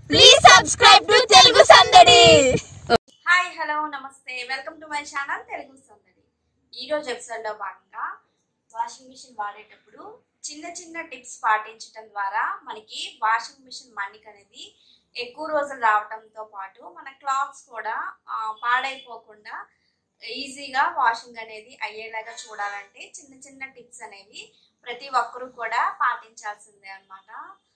please subscribe to Telugu Sandadi hi hello నమస్తే welcome to my channel Telugu Sandadi ఈ రోజు ఎపిసోడ్ లో భాగంగా వాషింగ్ మిషన్ వాడేటప్పుడు చిన్న చిన్న టిప్స్ పాటించడం ద్వారా మనకి వాషింగ్ మిషన్ మన్నిక అనేది ఎక్కువ రోజులు రావడంతో పాటు మన క్లాత్స్ కూడా ఆ, పాడైపోకుండా ఈజీగా వాషింగ్ అనేది అయ్యేలాగా చూడాలంటే చిన్న చిన్న టిప్స్ అనేవి ప్రతి ఒక్కరూ కూడా పాటించాల్సిందే అన్నమాట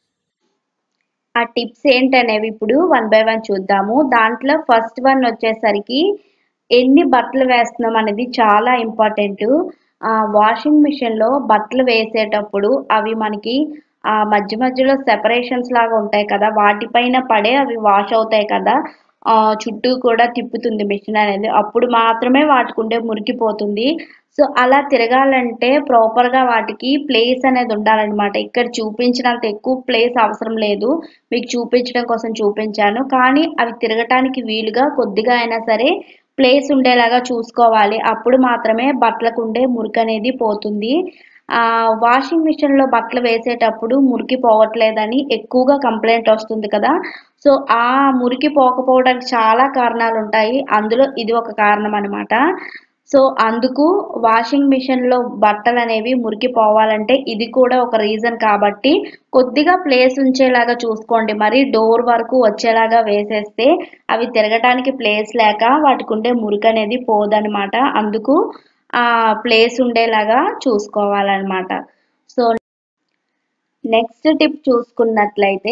ఆ టిప్స్ ఏంటనేవి ఇప్పుడు వన్ బై వన్ చూద్దాము దాంట్లో ఫస్ట్ వన్ వచ్చేసరికి ఎన్ని బట్టలు వేస్తున్నాం అనేది చాలా ఇంపార్టెంట్ వాషింగ్ మిషన్లో బట్టలు వేసేటప్పుడు అవి మనకి ఆ మధ్య మధ్యలో సెపరేషన్స్ లాగా ఉంటాయి కదా వాటిపైన పడే అవి వాష్ అవుతాయి కదా ఆ చుట్టూ కూడా తిప్పుతుంది మిషన్ అనేది అప్పుడు మాత్రమే వాటికి ఉండే మురికిపోతుంది సో అలా తిరగాలంటే ప్రాపర్గా వాటికి ప్లేస్ అనేది ఉండాలన్నమాట ఇక్కడ చూపించినంత ఎక్కువ ప్లేస్ అవసరం లేదు మీకు చూపించడం కోసం చూపించాను కానీ అవి తిరగటానికి వీలుగా కొద్దిగా అయినా సరే ప్లేస్ ఉండేలాగా చూసుకోవాలి అప్పుడు మాత్రమే బట్టలకు ఉండే మురికి అనేది పోతుంది ఆ వాషింగ్ మిషన్ లో బట్టలు వేసేటప్పుడు మురికి పోవట్లేదని ఎక్కువగా కంప్లైంట్ వస్తుంది కదా సో ఆ మురికి పోకపోవడానికి చాలా కారణాలు ఉంటాయి అందులో ఇది ఒక కారణం అన్నమాట సో అందుకు వాషింగ్ మిషన్ లో బట్టలు అనేవి మురికి పోవాలంటే ఇది కూడా ఒక రీజన్ కాబట్టి కొద్దిగా ప్లేస్ ఉంచేలాగా చూసుకోండి మరి డోర్ వరకు వచ్చేలాగా వేసేస్తే అవి తిరగటానికి ప్లేస్ లేక వాటికి ఉండే మురికి అనేది పోదనమాట అందుకు ఆ ప్లేస్ ఉండేలాగా చూసుకోవాలన్నమాట సో నెక్స్ట్ టిప్ చూసుకున్నట్లయితే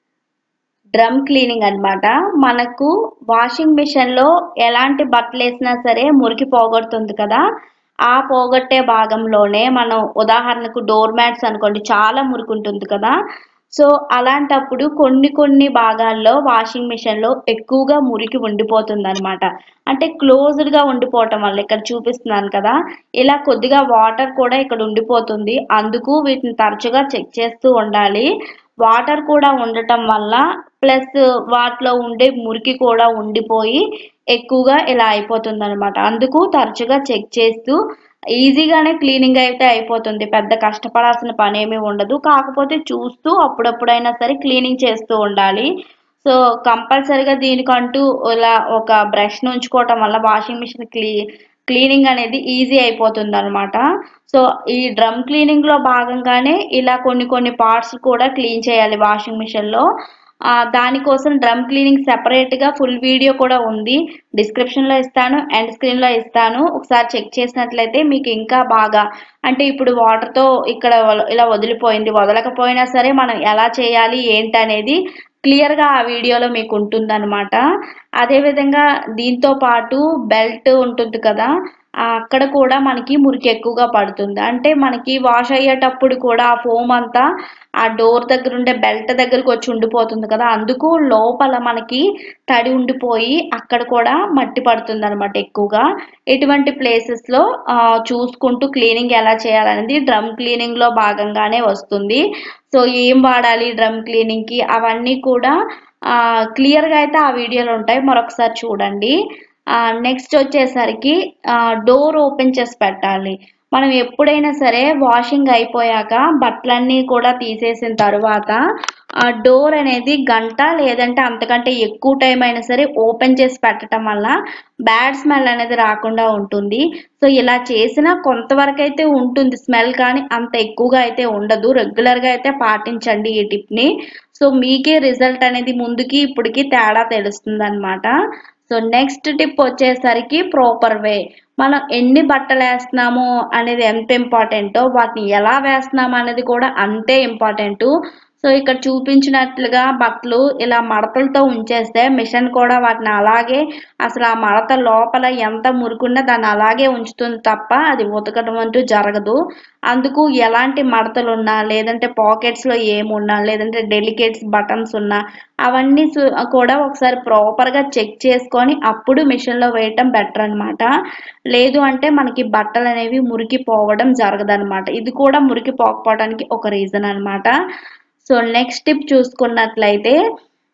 డ్రమ్ క్లీనింగ్ అన్నమాట మనకు వాషింగ్ మిషన్ లో ఎలాంటి బట్టలు వేసినా సరే మురికి పోగొడుతుంది కదా ఆ పోగొట్టే భాగంలోనే మనం ఉదాహరణకు డోర్ మ్యాట్స్ అనుకోండి చాలా మురికి ఉంటుంది కదా సో అలాంటప్పుడు కొన్ని కొన్ని భాగాల్లో వాషింగ్ మిషన్ లో ఎక్కువగా మురికి ఉండిపోతుంది అనమాట అంటే క్లోజ్డ్ గా ఉండిపోవటం వల్ల ఇక్కడ చూపిస్తున్నాను కదా ఇలా కొద్దిగా వాటర్ కూడా ఇక్కడ ఉండిపోతుంది అందుకు వీటిని తరచుగా చెక్ చేస్తూ ఉండాలి వాటర్ కూడా ఉండటం వల్ల ప్లస్ వాటిలో ఉండే మురికి కూడా ఉండిపోయి ఎక్కువగా ఇలా అయిపోతుంది అనమాట అందుకు తరచుగా చెక్ చేస్తూ ఈజీగానే క్లీనింగ్ అయితే అయిపోతుంది పెద్ద కష్టపడాల్సిన పని ఏమీ ఉండదు కాకపోతే చూస్తూ అప్పుడప్పుడైనా సరే క్లీనింగ్ చేస్తూ ఉండాలి సో కంపల్సరిగా దీనికంటూ ఇలా ఒక బ్రష్ ఉంచుకోవటం వల్ల వాషింగ్ మిషన్ క్లీ క్లీనింగ్ అనేది ఈజీ అయిపోతుంది అనమాట సో ఈ డ్రమ్ క్లీనింగ్ లో భాగంగానే ఇలా కొన్ని కొన్ని పార్ట్స్ కూడా క్లీన్ చేయాలి వాషింగ్ మిషన్ లో ఆ, దానికోసం డ్రమ్ క్లీనింగ్ సెపరేట్ గా ఫుల్ వీడియో కూడా ఉంది డిస్క్రిప్షన్ లో ఇస్తాను అండ్ స్క్రీన్ లో ఇస్తాను ఒకసారి చెక్ చేసినట్లయితే మీకు ఇంకా బాగా అంటే ఇప్పుడు వాటర్ తో ఇక్కడ వల- ఇలా వదిలిపోయింది వదలకపోయినా సరే మనం ఎలా చేయాలి ఏంటి అనేది క్లియర్ గా ఆ వీడియోలో మీకు ఉంటుందన్నమాట అదేవిధంగా దీంతో పాటు బెల్ట్ ఉంటుంది కదా ఆ అక్కడ కూడా మనకి మురికి ఎక్కువగా పడుతుంది అంటే మనకి వాష్ అయ్యేటప్పుడు కూడా ఆ ఫోమ్ అంతా ఆ డోర్ దగ్గర ఉండే బెల్ట్ దగ్గరకు వచ్చి ఉండిపోతుంది కదా అందుకు లోపల మనకి తడి ఉండిపోయి అక్కడ కూడా మట్టి పడుతుంది అనమాట ఎక్కువగా ఇటువంటి ప్లేసెస్ లో ఆ, చూసుకుంటూ క్లీనింగ్ ఎలా చేయాలనేది డ్రమ్ క్లీనింగ్ లో భాగంగానే వస్తుంది సో ఏం వాడాలి డ్రమ్ క్లీనింగ్ కి అవన్నీ కూడా ఆ క్లియర్ గా అయితే ఆ వీడియోలో ఉంటాయి మరొకసారి చూడండి నెక్స్ట్ వచ్చేసరికి డోర్ ఓపెన్ చేసి పెట్టాలి మనం ఎప్పుడైనా సరే వాషింగ్ అయిపోయాక బట్టలన్నీ కూడా తీసేసిన తర్వాత ఆ డోర్ అనేది గంట లేదంటే అంతకంటే ఎక్కువ టైం అయినా సరే ఓపెన్ చేసి పెట్టడం వల్ల బ్యాడ్ స్మెల్ అనేది రాకుండా ఉంటుంది సో ఇలా చేసిన కొంతవరకు అయితే ఉంటుంది స్మెల్ కానీ అంత ఎక్కువగా అయితే ఉండదు రెగ్యులర్ గా అయితే పాటించండి ఈ టిప్ ని సో మీకే రిజల్ట్ అనేది ముందుకి ఇప్పటికి తేడా తెలుస్తుంది అనమాట సో నెక్స్ట్ టిప్ వచ్చేసరికి ప్రాపర్ వే మనం ఎన్ని బట్టలు వేస్తున్నాము అనేది ఎంత ఇంపార్టెంటో వాటిని ఎలా వేస్తున్నాము అనేది కూడా అంతే ఇంపార్టెంట్ సో ఇక్కడ చూపించినట్లుగా బట్టలు ఇలా మడతలతో ఉంచేస్తే మిషన్ కూడా వాటిని అలాగే అసలు ఆ మడత లోపల ఎంత మురుకున్నా దాన్ని అలాగే ఉంచుతుంది తప్ప అది ఉతకడం అంటూ జరగదు అందుకు ఎలాంటి మడతలు ఉన్నా లేదంటే పాకెట్స్ లో ఏమున్నా లేదంటే డెలికేట్స్ బటన్స్ ఉన్నా అవన్నీ సు- కూడా ఒకసారి ప్రాపర్ గా చెక్ చేసుకొని అప్పుడు మిషన్ లో వేయటం బెటర్ అన్నమాట లేదు అంటే మనకి బట్టలు అనేవి మురికి పోవడం జరగదన్నమాట ఇది కూడా మురికి పోకపోవడానికి ఒక రీజన్ అన్నమాట సో నెక్స్ట్ టిప్ చూసుకున్నట్లయితే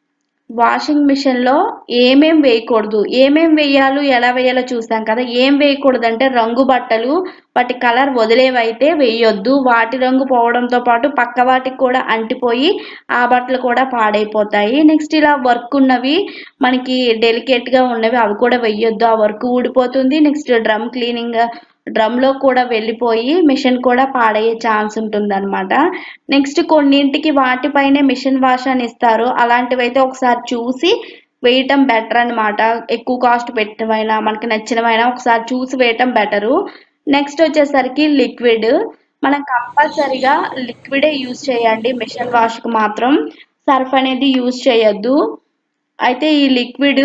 వాషింగ్ మిషన్లో ఏమేం వేయకూడదు ఏమేం వేయాలో ఎలా వేయాలో చూసాం కదా ఏం వేయకూడదు అంటే రంగు బట్టలు వాటి కలర్ వదిలేవైతే వేయొద్దు వాటి రంగు పోవడంతో పాటు పక్క వాటికి కూడా అంటిపోయి ఆ బట్టలు కూడా పాడైపోతాయి నెక్స్ట్ ఇలా వర్క్ ఉన్నవి మనకి డెలికేట్గా ఉన్నవి అవి కూడా వేయొద్దు ఆ వర్క్ ఊడిపోతుంది నెక్స్ట్ డ్రమ్ క్లీనింగ్ డ్రమ్లో కూడా వెళ్ళిపోయి మిషన్ కూడా పాడయ్యే ఛాన్స్ ఉంటుంది అనమాట నెక్స్ట్ కొన్నింటికి వాటిపైనే మిషన్ వాష్ అని ఇస్తారు అలాంటివైతే ఒకసారి చూసి వేయటం బెటర్ అనమాట ఎక్కువ కాస్ట్ పెట్టినవైనా మనకి నచ్చినవైనా ఒకసారి చూసి వేయటం బెటరు నెక్స్ట్ వచ్చేసరికి లిక్విడ్ మనం కంపల్సరిగా లిక్విడే యూజ్ చేయండి మిషన్ వాష్కి మాత్రం సర్ఫ్ అనేది యూజ్ చేయొద్దు అయితే ఈ లిక్విడ్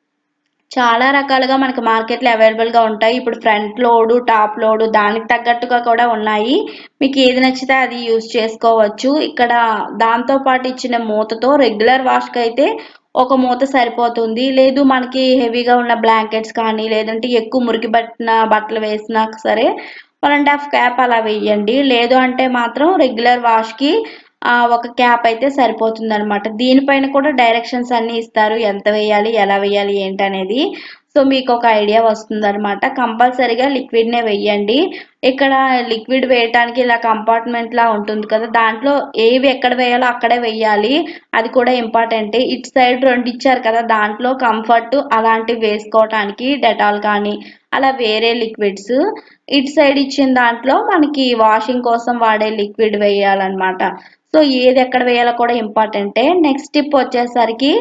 చాలా రకాలుగా మనకి మార్కెట్లో అవైలబుల్గా ఉంటాయి ఇప్పుడు ఫ్రంట్ లోడు టాప్ లోడు దానికి తగ్గట్టుగా కూడా ఉన్నాయి మీకు ఏది నచ్చితే అది యూజ్ చేసుకోవచ్చు ఇక్కడ దాంతో పాటు ఇచ్చిన మూతతో రెగ్యులర్ వాష్కి అయితే ఒక మూత సరిపోతుంది లేదు మనకి హెవీగా ఉన్న బ్లాంకెట్స్ కానీ లేదంటే ఎక్కువ మురికి పట్టిన బట్టలు వేసినా సరే వన్ అండ్ హాఫ్ క్యాప్ అలా వేయండి లేదు అంటే మాత్రం రెగ్యులర్ వాష్కి ఆ, ఒక క్యాప్ అయితే సరిపోతుంది అనమాట దీనిపైన కూడా డైరెక్షన్స్ అన్ని ఇస్తారు ఎంత వేయాలి ఎలా వేయాలి ఏంటి అనేది సో మీకు ఒక ఐడియా వస్తుంది అనమాట కంపల్సరీగా లిక్విడ్నే వేయండి ఇక్కడ లిక్విడ్ వేయటానికి ఇలా కంపార్ట్మెంట్ లా ఉంటుంది కదా దాంట్లో ఏవి ఎక్కడ వేయాలో అక్కడే వేయాలి అది కూడా ఇంపార్టెంట్ ఇటు సైడ్ రెండు ఇచ్చారు కదా దాంట్లో కంఫర్ట్ అలాంటివి వేసుకోవటానికి డెటాల్ కానీ అలా వేరే లిక్విడ్స్ ఇటు సైడ్ ఇచ్చిన దాంట్లో మనకి వాషింగ్ కోసం వాడే లిక్విడ్ వేయాలన్నమాట సో ఏది ఎక్కడ వేయాలో కూడా ఇంపార్టెంటే నెక్స్ట్ టిప్ వచ్చేసరికి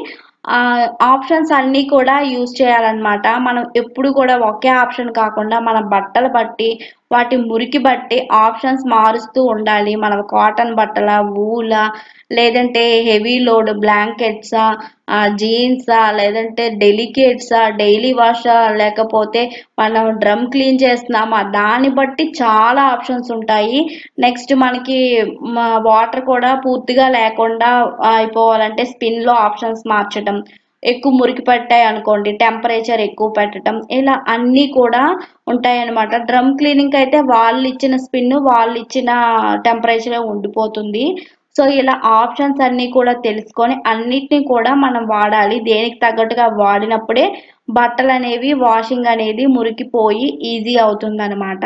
ఆప్షన్స్ అన్నీ కూడా యూజ్ చేయాలన్నమాట మనం ఎప్పుడు కూడా ఒకే ఆప్షన్ కాకుండా మన బట్టలు బట్టి వాటి మురికి బట్టి ఆప్షన్స్ మారుస్తూ ఉండాలి మన కాటన్ బట్టల వూలా లేదంటే హెవీ లోడ్ బ్లాంకెట్సా జీన్సా లేదంటే డెలికేట్సా డైలీ వాషా లేకపోతే మనం డ్రమ్ క్లీన్ చేస్తున్నామా దాన్ని బట్టి చాలా ఆప్షన్స్ ఉంటాయి నెక్స్ట్ మనకి వాటర్ కూడా పూర్తిగా లేకుండా అయిపోవాలంటే స్పిన్లో ఆప్షన్స్ మార్చడం ఎక్కువ మురికి పట్టాయి అనుకోండి టెంపరేచర్ ఎక్కువ పెట్టడం ఇలా అన్నీ కూడా ఉంటాయన్నమాట డ్రమ్ క్లీనింగ్ అయితే వాళ్ళు ఇచ్చిన స్పిన్ వాళ్ళు ఇచ్చిన టెంపరేచర్ ఉండిపోతుంది సో ఇలా ఆప్షన్స్ అన్నీ కూడా తెలుసుకొని అన్నిటిని కూడా మనం వాడాలి దేనికి తగ్గట్టుగా వాడినప్పుడే బట్టలు అనేవి వాషింగ్ అనేది మురికిపోయి ఈజీ అవుతుంది అనమాట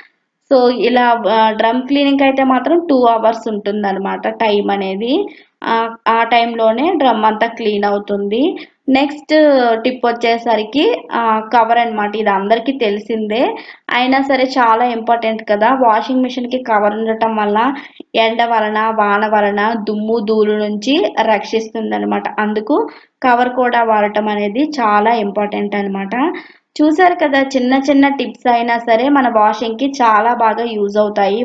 సో ఇలా డ్రమ్ క్లీనింగ్ అయితే మాత్రం టూ అవర్స్ ఉంటుంది అనమాట టైం అనేది ఆ, ఆ టైంలోనే డ్రమ్ అంతా క్లీన్ అవుతుంది నెక్స్ట్ టిప్ వచ్చేసరికి కవర్ అన్నమాట ఇది అందరికీ తెలిసిందే అయినా సరే చాలా ఇంపార్టెంట్ కదా వాషింగ్ మిషన్కి కవర్ ఉండటం వల్ల ఎండ వలన వాన వలన దుమ్ము ధూళి నుంచి రక్షిస్తుంది అనమాట అందుకు కవర్ కూడా వాడటం అనేది చాలా ఇంపార్టెంట్ అన్నమాట చూసారు కదా చిన్న చిన్న టిప్స్ అయినా సరే మన వాషింగ్కి చాలా బాగా యూజ్ అవుతాయి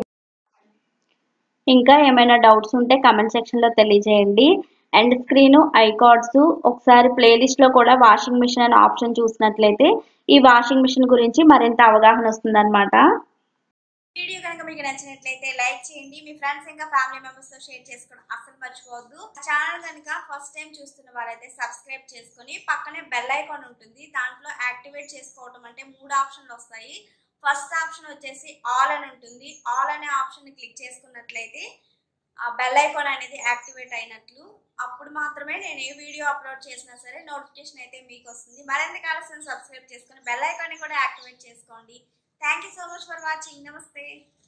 ఇంకా ఏమైనా డౌట్స్ ఉంటే కమెంట్ సెక్షన్లో తెలియజేయండి అండ్ స్క్రీన్ ఐకార్డ్స్ ఒకసారి ప్లేలిస్ట్లో కూడా వాషింగ్ మిషన్ అనే ఆప్షన్ చూసినట్లయితే ఈ వాషింగ్ మిషన్ గురించి మరింత అవగాహన వస్తుందన్నమాట వీడియో కనుక మీకు నచ్చినట్లయితే లైక్ చేయండి మీ ఫ్రెండ్స్ ఇంకా ఫ్యామిలీ మెంబర్స్ తో షేర్ చేసుకోవడం అస్సలు మర్చిపోవద్దు ఛానల్ కనుక ఫస్ట్ టైం చూస్తున్న వాళ్ళైతే సబ్స్క్రైబ్ చేసుకొని పక్కనే బెల్ ఐకాన్ ఉంటుంది దాంట్లో యాక్టివేట్ చేసుకోవడం అంటే మూడు ఆప్షన్లు వస్తాయి ఫస్ట్ ఆప్షన్ వచ్చేసి ఆల్ అని ఉంటుంది ఆల్ అనే ఆప్షన్ ని క్లిక్ చేసుకున్నట్లయితే ఆ బెల్ ఐకాన్ అనేది యాక్టివేట్ అయినట్లు అప్పుడు మాత్రమే నేను ఏ వీడియో అప్లోడ్ చేసినా సరే నోటిఫికేషన్ అయితే మీకు వస్తుంది మరింత కావాల్సిన సబ్స్క్రైబ్ చేసుకొని బెల్ ఐకాన్ ని కూడా యాక్టివేట్ చేసుకోండి thank you so much for watching నమస్తే